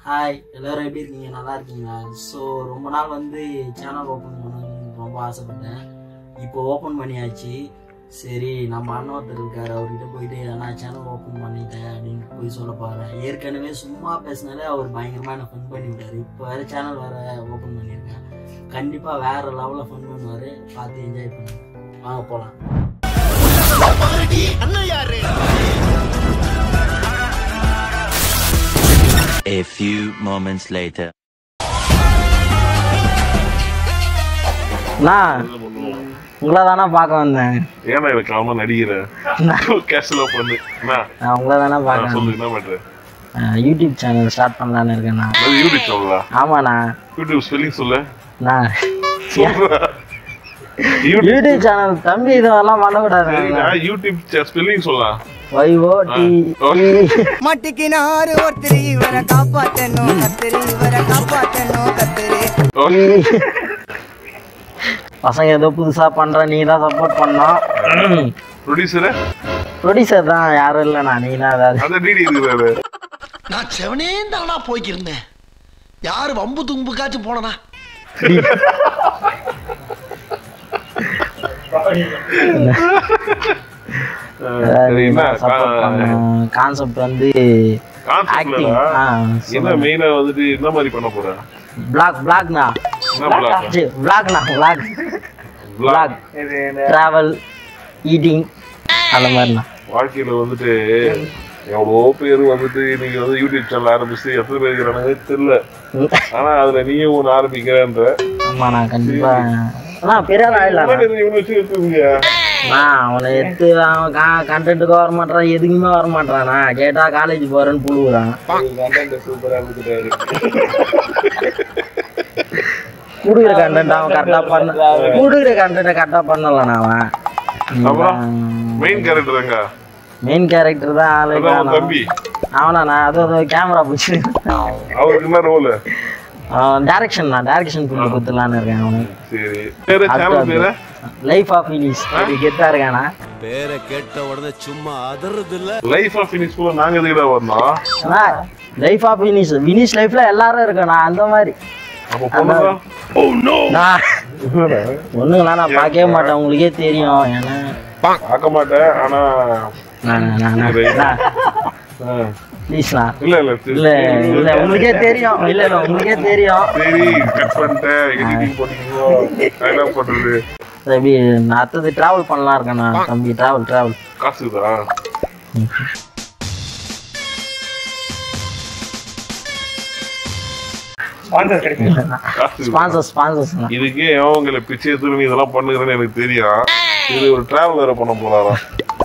Hi எல்லாரும் எப்படி இருக்கீங்க நல்லா இருக்கீங்களா ஸோ ரொம்ப நாள் வந்து சேனல் ஓப்பன் பண்ணணும்னு ரொம்ப ஆசைப்பட்டேன் இப்போ ஓப்பன் பண்ணியாச்சு சரி நம்ம அண்ணன் ஒருத்தர் இருக்காரு அவர்கிட்ட போயிட்டு நான் சேனல் ஓப்பன் பண்ணிட்டேன் அப்படின்னு போய் சொல்ல போகிறேன் ஏற்கனவே சும்மா பேசினாலே அவர் பயங்கரமாக என்ன ஃபன் பண்ணி விட்டாரு இப்போ வேறு சேனல் வேறு ஓப்பன் பண்ணியிருக்கேன் கண்டிப்பாக வேறு லெவலில் ஃபன் பண்ணுவார் பார்த்து என்ஜாய் பண்ணுங்க வாங்க போகலாம் A few moments later. நான் உங்களை தானே பார்க்க வந்தேன் ஏன்னா எனக்கு அவன் நடிக்கிறேன் கேஷ்ல பண்ணு என்ன நான் உங்களை தானே நான் பார்க்க சொல்லு என்ன பண்ற வந்தேன் யூடியூப் சேனல் ஸ்டார்ட் பண்ணலான்னு இருக்கேண்ணா அது யூடியூப் சொல்லலா ஆமாண்ணா யூடியூப் ஸ்பெல்லிங் சொல்லு நான் சொல்றா. யூடியூப் யூடியூப் சேனல் தம்பி இதெல்லாம் பண்ணக்கூடாது சரிடா, யூடியூப் ஸ்பெல்லிங் சொல்லலாம் ஒய்ஓ டி மட்டிக்கினாரு ஒருத்தர் இவரை காப்பாத்தணும் கத்திரி இவரை காப்பாத்தணும் கத்திரி பசங்க ஏதோ புதுசா பண்ற நீ தான் சப்போர்ட் பண்ணோம் ப்ரொடியூசரு ப்ரொடியூசர் தான் யாரும் இல்லைண்ணா நீ தான் ஏதாவது அந்த டிடி இருக்கிறாரு நான் செவனே தானா போய்க்கிருந்தேன் யாரு வம்பு தும்புக்காச்சும் போனனா சரி என்ன சப்போர்ட் பண்ணோம் கான்செப்ட் வந்து ஆக்டிங் கான்செப்ட்ல என்ன மெயினா வந்துட்டு என்ன மாதிரி பண்ண போற பிளாக் பிளாக்ண்ணா என்ன பிளாக் பிளாக்ண்ணா பிளாக் பிளாக் டிராவல் ஈட்டிங் அந்த மாதிரிண்ணா வாழ்க்கையில வந்துட்டு எவ்வளோ பேர் வந்துட்டு இன்னைக்கு வந்து யூடியூப் சேனல் ஆரம்பிச்சு எத்தனை பேர் இருக்கிறானுங்க தெரியல ஆனா அதுல நீயும் ஒன்று ஆரம்பிக்கிறேன்ற ஆமாண்ணா கண்டிப்பா அண்ணா பெரிய ஆள் ஆயிடலாம் இவனை வச்சு எடுத்துருங்க நான் அவனை எடுத்து அவன் கண்டென்ட்டுக்கு வர மாட்டான் எதுக்குமே வர மாட்டானா கேட்டா காலேஜ் போறேன்னு புழுகுறான் சூப்பரா இருந்துட்டாரு கூடுகிற கண்டென்ட் அவன் கரெக்டா பண்ண கூடுகிற கண்டென்ட்டை கரெக்டா பண்ணலண்ணா அப்புறம் அவன் மெயின் கேரக்டருங்க மெயின் கேரக்டர் தான் ஆளு அதான் உன் காணோம். தம்பி அவனாண்ணா அது அது கேமரா பிடிச்சி அவருக்கு என்ன ரோல் டேரக்ஷன் தான் டேரக்ஷன் பண்ணி கொடுத்துலான்னு இருக்கேன் அவனுக்கு சரி பேரு சேனல் பேரு லைஃப் ஆஃப் இனிஸ் கெத்தா இருக்கானா பேரை கேட்ட உடனே சும்மா அதறது இல்ல லைஃப் ஆஃப் ஃபினிஷ் கூட நாங்க எதுக்கிட்ட வந்தோம் அண்ணா லைஃப் ஆஃப் வினிஷ் வினிஷ் லைஃப்ல எல்லாரும் இருக்கண்ணா அந்த மாதிரி அப்ப பொண்ணுதான் நான் ஒண்ணுங்களா நான் பார்க்கவே மாட்டேன் உங்களுக்கே தெரியும் ஏன்னா பார்க்க மாட்டேன் ஆனா நான் நான் நான் ஆ. ப்ளீஸ்ண்ணா இல்ல இல்ல இல்ல இல்ல உங்களுக்கே தெரியும் இல்ல இல்ல உங்களுக்கே தெரியும் சரி கட் பண்ணிட்டேன் எடிட்டிங் பண்ணிக்கோ என்ன பண்றது எப்படி நான் அடுத்தது டிராவல் பண்ணலாம் இருக்கேண்ணா தம்பி டிராவல் டிராவல் காசுதா காசு ஸ்பான்சர் ஸ்பான்சர்ஸ்ண்ணா இதுக்கே அவங்கள பிச்சை திரும்பி இதெல்லாம் பண்ணுகிறேன்னு எனக்கு தெரியும் இது ஒரு டிராவல் வேற பண்ண போறாராம்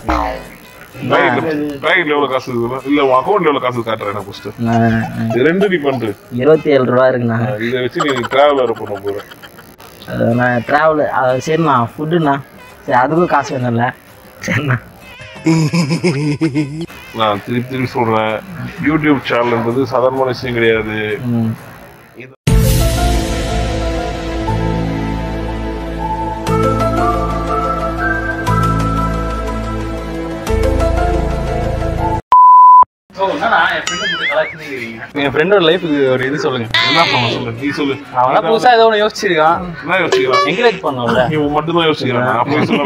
பேக்கெட்ல எவ்வளவு காசு இருக்குன்னா இல்ல உன் அக்கௌண்ட்ல எவ்வளவு காசு காட்டுறேன் எனக்கு ஃபர்ஸ்ட் இது ரெண்டு நீ பண்ற இருபத்தி ஏழு ரூபா இருக்குண்ணா இதை வச்சு நீ டிராவல் வேற பண்ண போற அது நான் டிராவல் அது சரிண்ணா ஃபுட்டுண்ணா சரி அதுக்கும் காசு வேணும்ல சரிண்ணா நான் திருப்பி திருப்பி சொல்றேன் யூடியூப் சேனல்ன்றது சாதாரணமான விஷயம் கிடையாது ம் என் ஃப்ரெண்டோட லைஃபுக்கு ஒரு இது சொல்லுங்க என்ன பண்ண சொல்லு நீ சொல்லு அவன் புதுசா ஏதோ ஒன்று யோசிச்சிருக்கான் என்ன யோசிக்கிறான் என்கரேஜ் பண்ணோம்ல நீ மட்டும்தான் யோசிக்கிறான் அப்படி சொல்ல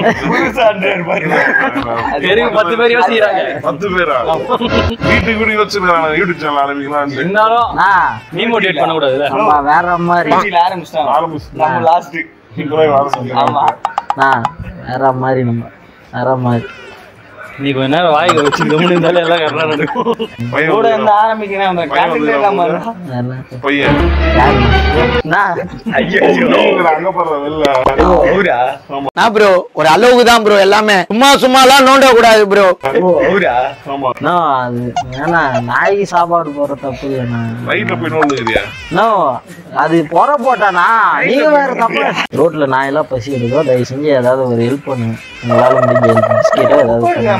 தெரியும் பத்து பேர் யோசிக்கிறாங்க பத்து பேரா வீட்டுக்கு கூட யோசிச்சிருக்கான் யூடியூப் சேனல் ஆரம்பிக்கலாம் இருந்தாலும் அண்ணா நீ மோட்டிவேட் பண்ண கூடாதுல்ல நம்ம வேற மாதிரி ஆரம்பிச்சு லாஸ்ட் இப்பதான் ஆரம்பிச்சிருக்கான் நான் வேற மாதிரி நம்ம வேற மாதிரி நீ கொஞ்ச நேரம் வாய்க்கு வச்சு கம்முன்னு இருந்தாலும் எல்லாம் கரெக்டாக நடக்கும் பையன் கூட இருந்து வந்துடுறான். ஆரம்பிக்கிறேன் அந்த பையன் கான்டெக்ட் வந்துடுறான் இல்லாம போல. வேற பையன் நான் நீங்க அங்க போடுற வெளில அவரா நான் ப்ரோ ஒரு அளவுக்கு தான் ப்ரோ எல்லாமே சும்மா சும்மாலாம் நோண்ட கூடாது ப்ரோ அவரா ஆமா நோ அது ஏன்னா நாய்க்கு சாப்பாடு போடுற தப்பு இல்லைண்ணா நைட்ல போய் நோண்டுக்கிறியா நோ அது புற போட்டானா நீங்க வேற தப்பு ரோட்ல நாயெல்லாம் பசி எடுக்கோ தயவு செஞ்சு ஏதாவது ஒரு ஹெல்ப் பண்ணுங்க உங்களால முடிஞ்ச ஹெல்ப் பிஸ்கெட்டோ ஏதாவது பண்ணுங்க.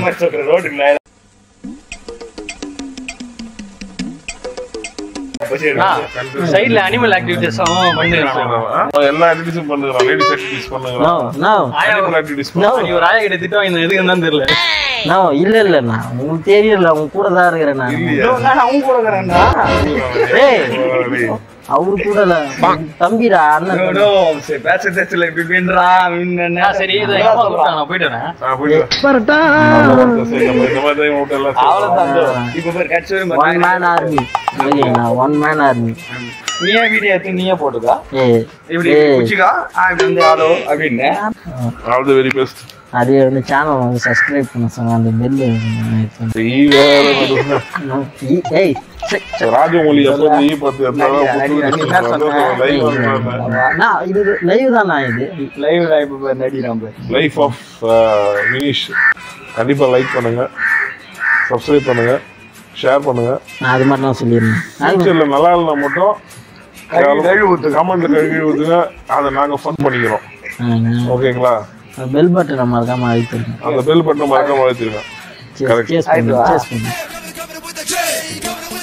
சைடுல அனிமல் ஆக்டிவிட்டிஸும் பண்ணுறான் அவன் எல்லா ஆக்டிவிட்டிஸும் பண்ணுகிறான் லேடிஸ் ஆக்டிவிட்டிஸ் நோ பண்ணுகிறான் நோ அனிமல் ஆக்டிவிட்டிஸ் நோ நீ ஒரு ஆயா கிட்ட திட்டம் இந்த எதுக்கு தான் தெரியல நான் இல்ல இல்ல நான் உங்களுக்கு தெரியல அவங்க கூட தான் இருக்கிறேன் நான் இல்லையா நான் அவங்க கூட இருக்கிறேன்டா ஏய் டேய், அவரு கூட இல்ல தம்பிடா அண்ணன் தம்பி. பேச பேசல இப்படி பின்றா சரி இது எங்க அப்பா கூப்பிட்டாங்க, நான் போயிட்டு வரேன் நான் போயிட்டு வரேன். சரி, நம்ம இந்த மாதிரி தான் விட்டு எல்லாம் அவ்வளவுதான் இப்ப பேர் கட்சி ஒன் மேன் ஆர்மி ஓகேங்களா ஒன் மேன் ஆர்மி நீயே வீடியோ எடுத்து நீயே போட்டுக்கா ஏ இப்படி ஏய். குச்சிக்கா ஆ, இப்படி வந்து ஆளோ அப்படின்னு ஆல் தி வெரி பெஸ்ட் அதே வந்து சேனல் வந்து சப்ஸ்கிரைப் பண்ண சொன்னாங்க அந்த பெல்லு ஈ வேற நடுவுல. ஏய் சே, சே. ராஜமொழி எப்போ நீ பார்த்து எத்தனை நடி, நடி, புத்தகத்தை என்ன சொன்ன? லைவ் வந்தாங்க நான் இது லைவ் தானா இது லைவ் இப்ப நடி நம்ம லைஃப் ஆஃப் வினிஷ் கண்டிப்பா லைக் பண்ணுங்க சப்ஸ்கிரைப் பண்ணுங்க ஷேர் பண்ணுங்க நான் அது மாதிரி தான் சொல்லியிருந்தேன் ஃபியூச்சர்ல நல்லா இல்லைனா மட்டும் கழுவி ஊத்து கமெண்ட்ல கழுவி ஊத்துங்க அதை நாங்க ஃபன் பண்ணிக்கிறோம் ஓகேங்களா பெல் பட்டன் மறக்காம அழுத்திருக்கேன் அந்த பெல் பட்டன் மறக்காம அழுத்திருங்க Correct. சேஸ் பண்ணு சேஸ் பண்ணு Coming with the J, coming with